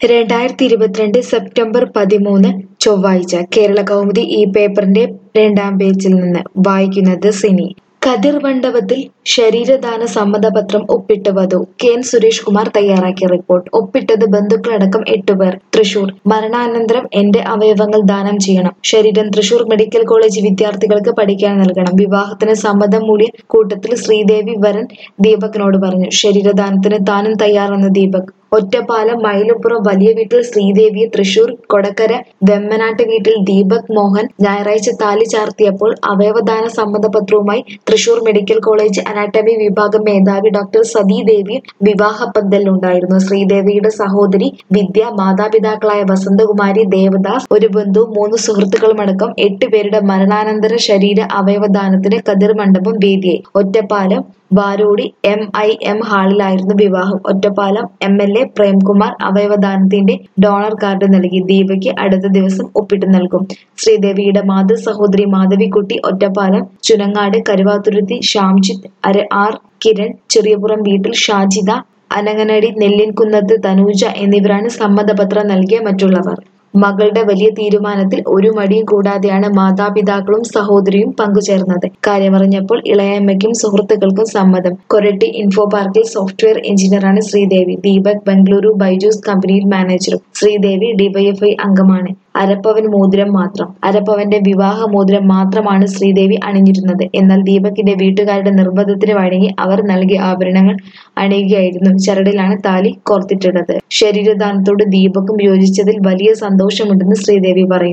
രണ്ടായിരത്തി ഇരുപത്തിരണ്ട് സെപ്റ്റംബർ പതിമൂന്ന് ചൊവ്വാഴ്ച കേരള കൗമുദി ഈ പേപ്പറിന്റെ രണ്ടാം പേജിൽ നിന്ന് വായിക്കുന്നത് സിനി കതിർ മണ്ഡപത്തിൽ ശരീരദാന സമ്മതപത്രം ഒപ്പിട്ട് വധു കെ എൻ സുരേഷ് കുമാർ തയ്യാറാക്കിയ റിപ്പോർട്ട് ഒപ്പിട്ടത് ബന്ധുക്കളടക്കം എട്ടുപേർ തൃശൂർ മരണാനന്തരം എന്റെ അവയവങ്ങൾ ദാനം ചെയ്യണം ശരീരം തൃശൂർ മെഡിക്കൽ കോളേജ് വിദ്യാർത്ഥികൾക്ക് പഠിക്കാൻ നൽകണം വിവാഹത്തിന് സമ്മതം മൂടിയ കൂട്ടത്തിൽ ശ്രീദേവി വരൻ ദീപകിനോട് പറഞ്ഞു ശരീരദാനത്തിന് താനും തയ്യാറെന്ന് ദീപക് ഒറ്റപ്പാലം മയിലുപ്പുറം വലിയ വീട്ടിൽ ശ്രീദേവിയെ തൃശൂർ കൊടക്കര വെമ്മനാട്ട് വീട്ടിൽ ദീപക് മോഹൻ ഞായറാഴ്ച താലി ചാർത്തിയപ്പോൾ അവയവദാന സമ്മതപത്രവുമായി തൃശൂർ മെഡിക്കൽ കോളേജ് അനാട്ടമി വിഭാഗം മേധാവി ഡോക്ടർ സതീദേവി വിവാഹ പന്തലിലുണ്ടായിരുന്നു ശ്രീദേവിയുടെ സഹോദരി വിദ്യ മാതാപിതാക്കളായ വസന്തകുമാരി ദേവദാസ് ഒരു ബന്ധു മൂന്ന് സുഹൃത്തുക്കളുമടക്കം എട്ട് പേരുടെ മരണാനന്തര ശരീര അവയവദാനത്തിന് കതിർ മണ്ഡപം വേദിയായി ഒറ്റപ്പാലം ബാരോടി എം ഐ എം ഹാളിലായിരുന്നു വിവാഹം Ottapalam M L A Premkumar അവയവദാനത്തിന്റെ ഡോണർ കാർഡ് നൽകി ദീപയ്ക്ക് അടുത്ത ദിവസം ഒപ്പിട്ട് നൽകും ശ്രീദേവിയുടെ മാതൃ സഹോദരി മാധവിക്കുട്ടി ഒറ്റപ്പാലം ചുനങ്ങാട് കരുവാതുരുത്തി ശ്യാംജിത്ത് അര ആർ കിരൺ ചെറിയപുറം വീട്ടിൽ ഷാജിദ അനങ്ങനടി നെല്ലിൻകുന്നത്ത് തനൂജ എന്നിവരാണ് സമ്മതപത്രം നൽകിയ മറ്റുള്ളവർ മകളുടെ വലിയ തീരുമാനത്തിൽ ഒരു മടിയും കൂടാതെയാണ് മാതാപിതാക്കളും സഹോദരിയും പങ്കുചേർന്നത് കാര്യമറിഞ്ഞപ്പോൾ ഇളയമ്മയ്ക്കും സുഹൃത്തുക്കൾക്കും സമ്മതം കൊരട്ടി ഇൻഫോ പാർക്കിൽ സോഫ്റ്റ്വെയർ എഞ്ചിനീയറാണ് ശ്രീദേവി ദീപക് ബംഗളൂരു ബൈജൂസ് കമ്പനിയിൽ മാനേജറും ശ്രീദേവി ഡിവൈഎഫ്ഐ അംഗമാണ് അരപ്പവൻ മോതിരം മാത്രം അരപ്പവന്റെ വിവാഹ മോതിരം മാത്രമാണ് ശ്രീദേവി അണിഞ്ഞിരുന്നത് എന്നാൽ ദീപകിന്റെ വീട്ടുകാരുടെ നിർബന്ധത്തിന് വഴങ്ങി അവർ നൽകിയ ആഭരണങ്ങൾ അണിയുകയായിരുന്നു ചരടിലാണ് താലി കോർത്തിട്ടുള്ളത് ശരീരദാനത്തോട് ദീപക്കും യോജിച്ചതിൽ വലിയ സന്തോഷമുണ്ടെന്ന് ശ്രീദേവി പറയുന്നു